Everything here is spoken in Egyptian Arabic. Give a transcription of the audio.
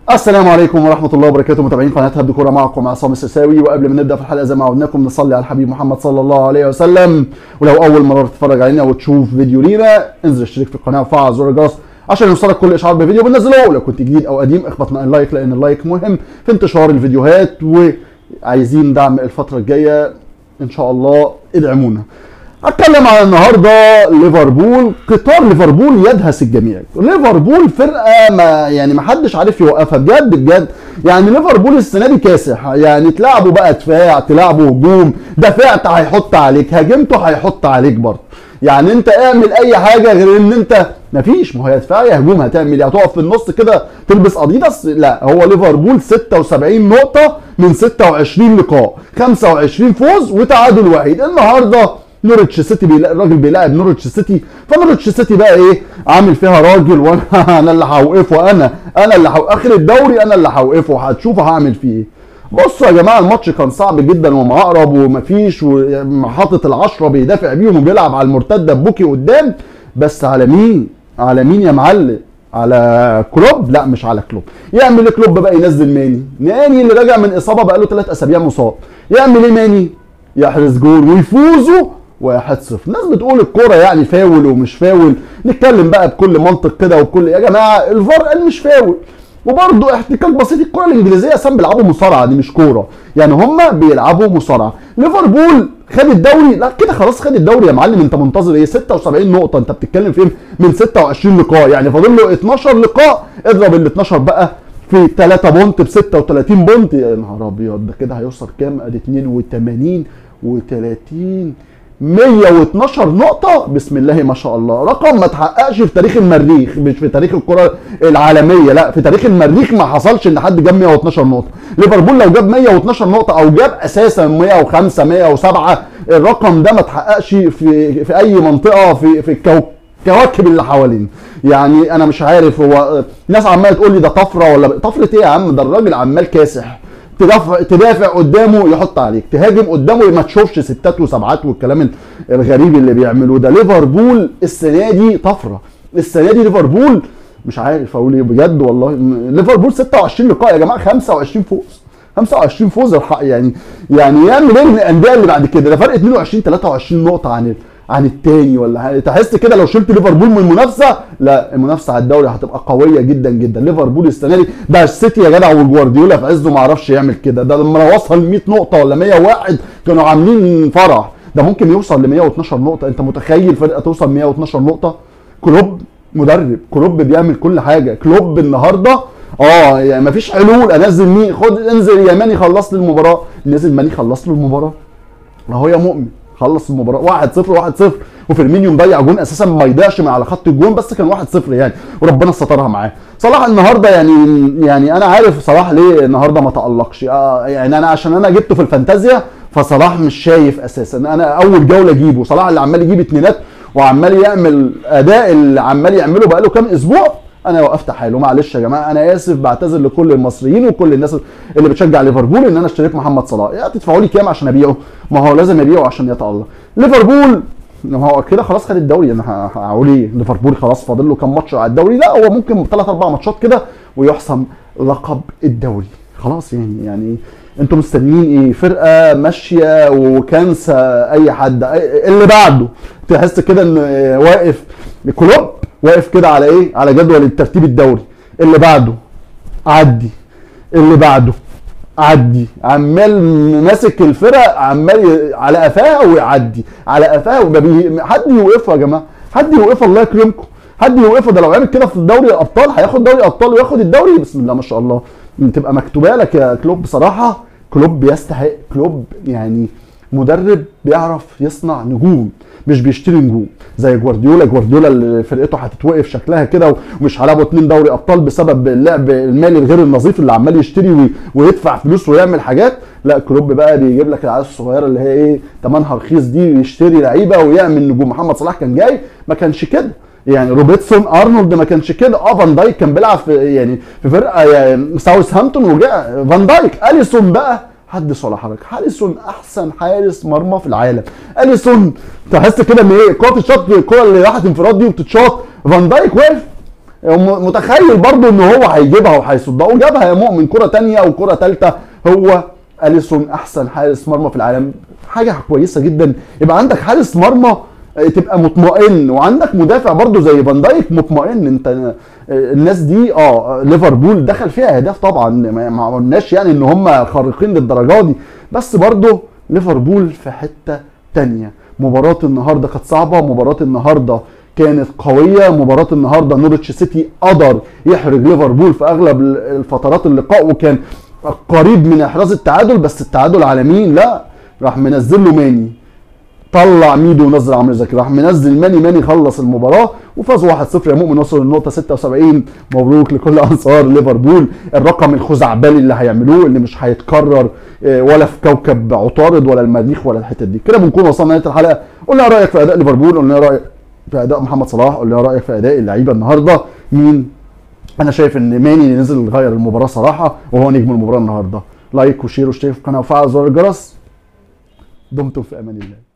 السلام عليكم ورحمة الله وبركاته متابعين قناة هبد كورة معكم عصام السساوي وقبل ما نبدأ في الحلقة زي ما عودناكم نصلي على الحبيب محمد صلى الله عليه وسلم ولو أول مرة تتفرج علينا وتشوف فيديو لينا انزل اشترك في القناة وفعل زر الجرس عشان يوصلك كل إشعار بفيديو بننزله ولو كنت جديد أو قديم اخبطنا اللايك لأن اللايك مهم في انتشار الفيديوهات وعايزين دعم الفترة الجاية إن شاء الله ادعمونا هتكلم على النهارده ليفربول قطار ليفربول يدهس الجميع ليفربول فرقه ما يعني ما حدش عارف يوقفها بجد بجد يعني ليفربول السنه دي كاسح يعني تلعبوا بقى دفاع تلعبوا هجوم دفعت هيحط عليك هاجمته هيحط عليك برضه يعني انت اعمل اي حاجه غير ان انت مفيش ما هي دفاع يا هجوم هتعمل ايه هتقف في النص كده تلبس اديداس لا هو ليفربول 76 نقطه من 26 لقاء 25 فوز وتعادل وحيد النهارده نورتش سيتي بيلا... الراجل بيلاعب نورتش سيتي فنورتش سيتي بقى ايه عامل فيها راجل وانا انا اللي هوقفه انا انا اللي هو... اخر الدوري انا اللي هوقفه هتشوفوا هعمل فيه ايه بصوا يا جماعه الماتش كان صعب جدا ومعقرب ومفيش وحاطط العشره بيدافع بيهم وبيلعب على المرتده بوكي قدام بس على مين؟ على مين يا معلم؟ على كلوب لا مش على كلوب يعمل ايه كلوب بقى ينزل ماني ماني اللي راجع من اصابه بقى له ثلاث اسابيع مصاب يعمل ايه ماني يحرز جول ويفوزوا 1-0 الناس بتقول الكوره يعني فاول ومش فاول نتكلم بقى بكل منطق كده وبكل يا جماعه الفار قال مش فاول وبرضه احتكاك بسيط الكره الانجليزيه اصلا بيلعبوا مصارعه دي مش كوره يعني هم بيلعبوا مصارعه ليفربول خد الدوري لا كده خلاص خد الدوري يا معلم انت منتظر ايه 76 نقطه انت بتتكلم فين من 26 لقاء يعني فاضل له 12 لقاء اضرب ال 12 بقى في 3 بونت ب 36 بونت يا نهار ابيض ده كده هيوصل كام ادي 82 و30 112 نقطة بسم الله ما شاء الله رقم ما تحققش في تاريخ المريخ مش في تاريخ الكرة العالمية لا في تاريخ المريخ ما حصلش ان حد جاب 112 نقطة ليفربول لو جاب 112 نقطة او جاب اساسا 105 107 الرقم ده ما تحققش في في اي منطقة في في الكوكب الكواكب اللي حوالينا يعني انا مش عارف هو ناس عماله تقول لي ده طفره ولا طفره ايه يا عم ده الراجل عمال كاسح تدافع تدافع قدامه يحط عليك تهاجم قدامه ما تشوفش ستات وسبعات والكلام الغريب اللي بيعملوه ده ليفربول السنه دي طفره السنه دي ليفربول مش عارف اقول ايه بجد والله ليفربول 26 لقاء يا جماعه 25 فوز 25 فوز الحق يعني يعني يعمل ايه الانديه اللي بعد كده ده فرق 22 23 نقطه عن عن التاني ولا تحس كده لو شلت ليفربول من المنافسه لا المنافسه على الدوري هتبقى قويه جدا جدا ليفربول السنه دي ده السيتي يا جدع وجوارديولا في عزه ما عرفش يعمل كده ده لما وصل 100 نقطه ولا 101 كانوا عاملين فرح ده ممكن يوصل ل 112 نقطه انت متخيل فرقه توصل 112 نقطه كلوب مدرب كلوب بيعمل كل حاجه كلوب النهارده اه يعني مفيش حلول انزل مين خد انزل يا ماني خلص لي المباراه نزل ماني خلص له المباراه اهو يا مؤمن خلص المباراه 1 0 1 0 وفيرمينيو مضيع جون اساسا ما يضيعش من على خط الجون بس كان 1 0 يعني وربنا سترها معاه صلاح النهارده يعني يعني انا عارف صلاح ليه النهارده ما تالقش آه يعني انا عشان انا جبته في الفانتازيا فصلاح مش شايف اساسا انا اول جوله اجيبه صلاح اللي عمال يجيب اتنينات وعمال يعمل اداء اللي عمال يعمله بقاله كام اسبوع انا وقفت حاله معلش يا جماعه انا اسف بعتذر لكل المصريين وكل الناس اللي بتشجع ليفربول ان انا اشتريت محمد صلاح يا تدفعوا لي كام عشان ابيعه ما هو لازم ابيعه عشان يتالق ليفربول ما هو كده خلاص خد الدوري انا هقول ايه ليفربول خلاص فاضل له كام ماتش على الدوري لا هو ممكن ثلاث اربع ماتشات كده ويحسم لقب الدوري خلاص يعني يعني انتوا مستنيين ايه فرقه ماشيه وكنسه اي حد اللي بعده تحس كده ان واقف كلوب واقف كده على ايه على جدول الترتيب الدوري اللي بعده عدي اللي بعده عدي عمال ماسك الفرق عمال على قفاها ويعدي على قفاها وبي... حد يوقفه يا جماعه حد يوقفه الله يكرمكم حد يوقفه ده لو عمل كده في دوري الابطال هياخد دوري الابطال وياخد الدوري بسم الله ما شاء الله تبقى مكتوبه لك يا كلوب بصراحه كلوب يستحق كلوب يعني مدرب بيعرف يصنع نجوم مش بيشتري نجوم زي جوارديولا جوارديولا اللي فرقته هتتوقف شكلها كده ومش هيلعبوا اتنين دوري ابطال بسبب اللعب المالي الغير النظيف اللي عمال يشتري ويدفع فلوس ويعمل حاجات لا كلوب بقى بيجيب لك العيال الصغيره اللي هي ايه ثمنها رخيص دي ويشتري لعيبه ويعمل نجوم محمد صلاح كان جاي ما كانش كده يعني روبرتسون ارنولد ما كانش كده اه فان دايك كان بيلعب في يعني في فرقه يعني ساوث هامبتون وجاء فان دايك اليسون بقى حدث ولا حرج اليسون احسن حارس مرمى في العالم اليسون تحس كده ان ايه كره الشوط الكره اللي راحت انفراد دي وبتتشاط فان دايك واقف م- متخيل برضه ان هو هيجيبها وهيصدها وجابها يا مؤمن كره تانية وكره تالتة هو اليسون احسن حارس مرمى في العالم حاجه كويسه جدا يبقى عندك حارس مرمى آه، تبقى مطمئن وعندك مدافع برضه زي فان دايك مطمئن انت آه، الناس دي اه ليفربول دخل فيها اهداف طبعا ما ما قلناش يعني ان هم خارقين للدرجه دي بس برضه ليفربول في حته تانية مباراة النهارده كانت صعبة مباراة النهارده كانت قوية مباراة النهارده نورتش سيتي قدر يحرج ليفربول في اغلب ال- الفترات اللقاء وكان قريب من احراز التعادل بس التعادل على مين لا راح منزل له ماني طلع ميدو ونزل عمرو زكي راح منزل ماني ماني خلص المباراه وفاز 1-0 يا مؤمن وصل للنقطه 76 مبروك لكل انصار ليفربول الرقم الخزعبلي اللي هيعملوه اللي مش هيتكرر آه، ولا في كوكب عطارد ولا المريخ ولا الحتت دي كده بنكون وصلنا لنهايه الحلقه قول لنا رايك في اداء ليفربول قول لنا رايك في اداء محمد صلاح قول لنا رايك في اداء اللعيبه النهارده مين انا شايف ان ماني اللي نزل غير المباراه صراحه وهو نجم المباراه النهارده لايك وشير واشترك في القناه وفعل زر الجرس دمتم في امان الله